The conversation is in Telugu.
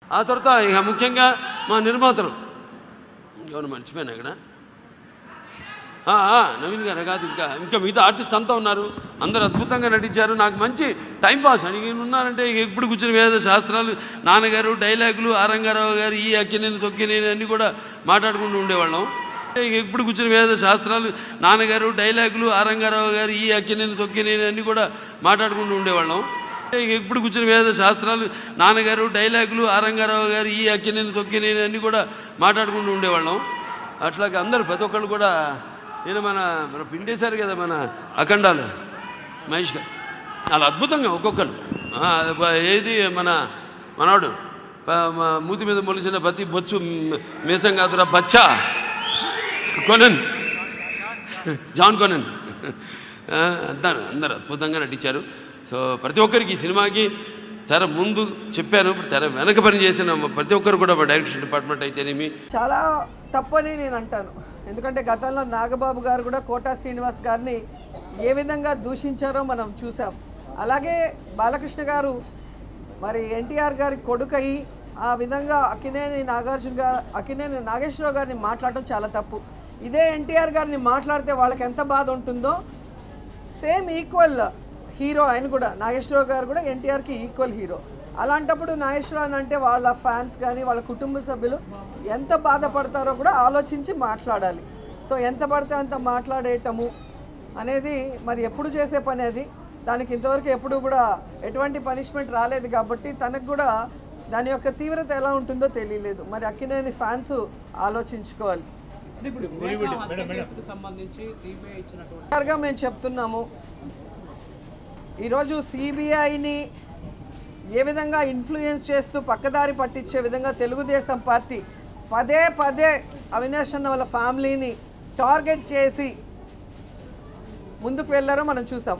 ఆ తర్వాత ఇక ముఖ్యంగా మా నిర్మాతలు ఎవరు మర్చిపోయాను ఇక్కడ ఆ, ఆ, నవీన్ గారు కాదు ఇంకా ఇంకా మిగతా ఆర్టిస్ట్ అంతా ఉన్నారు అందరూ అద్భుతంగా నటించారు నాకు మంచి టైం పాస్ అని ఈయన ఉన్నారంటే ఇక ఎప్పుడు కూర్చుని వేద శాస్త్రాలు నాన్నగారు డైలాగులు ఆరంగారావు గారు ఈ అక్కినేని తొక్కినేని అన్నీ కూడా మాట్లాడుకుంటూ ఉండేవాళ్ళం ఇక ఎప్పుడు కూర్చుని వేద శాస్త్రాలు నాన్నగారు డైలాగులు ఆరంగారావు గారు ఈ అక్కినేని తొక్కినేని అన్నీ కూడా మాట్లాడుకుంటూ ఉండేవాళ్ళం ఇక ఎప్పుడు కూర్చుని వేద శాస్త్రాలు నాన్నగారు డైలాగులు ఆరంగారావు గారు ఈ అక్కినేని తొక్కినేని అన్నీ కూడా మాట్లాడుకుంటూ ఉండేవాళ్ళం అట్లాగే అందరూ ప్రతి ఒక్కళ్ళు కూడా నేను మన మన పిండేశారు కదా మన అఖండాలు మహేష్ గారు చాలా అద్భుతంగా ఒక్కొక్కరు ఆ, బ- ఏది మన మనవాడు ప- మ- మూతి మీద మొలిసిన ప్రతి బొచ్చు మ్, మీసం కాదురా బచ్చా కొనన్ జాన్ కొనన్ ఆ, అందరు అందరు అద్భుతంగా నటించారు సో ప్రతి ఒక్కరికి ఈ సినిమాకి తెర ముందు చెప్పాను ఇప్పుడు తెర వెనక పని చేసిన ప్రతి ఒక్కరు కూడా డైరెక్షన్ డిపార్ట్మెంట్ అయితేనేమి చాలా తప్పని నేను అంటాను ఎందుకంటే గతంలో నాగబాబు గారు కూడా కోటా శ్రీనివాస్ గారిని ఏ విధంగా దూషించారో మనం చూసాం అలాగే బాలకృష్ణ గారు మరి ఎన్టీఆర్ గారి కొడుకయి ఆ విధంగా అక్కినేని నాగార్జున గారు అక్కినేని నాగేశ్వరరావు గారిని మాట్లాడటం చాలా తప్పు ఇదే ఎన్టీఆర్ గారిని మాట్లాడితే వాళ్ళకి ఎంత బాధ ఉంటుందో సేమ్ ఈక్వల్ హీరో ఆయన కూడా నాగేశ్వరరావు గారు కూడా ఎన్టీఆర్కి ఈక్వల్ హీరో అలాంటప్పుడు నాగేశ్వరరావు అంటే వాళ్ళ ఫ్యాన్స్ కానీ వాళ్ళ కుటుంబ సభ్యులు ఎంత బాధపడతారో కూడా ఆలోచించి మాట్లాడాలి సో ఎంత పడితే అంత మాట్లాడేయటము అనేది మరి ఎప్పుడు చేసే పని అది దానికి ఇంతవరకు ఎప్పుడు కూడా ఎటువంటి పనిష్మెంట్ రాలేదు కాబట్టి తనకు కూడా దాని యొక్క తీవ్రత ఎలా ఉంటుందో తెలియలేదు మరి అక్కినేని ఫ్యాన్స్ ఆలోచించుకోవాలి అంటే ఇప్పుడు వివేకా హత్య కేసుకు సంబంధించి సిబిఐ ఇచ్చినటువంటి క్లియర్గా మేము చెప్తున్నాము ఈరోజు సిబిఐని ఏ విధంగా ఇన్ఫ్లుయెన్స్ చేస్తూ పక్కదారి పట్టించే విధంగా తెలుగుదేశం పార్టీ పదే పదే అవినాష్ అన్న వాళ్ళ ఫ్యామిలీని టార్గెట్ చేసి ముందుకు వెళ్ళారో మనం చూసాం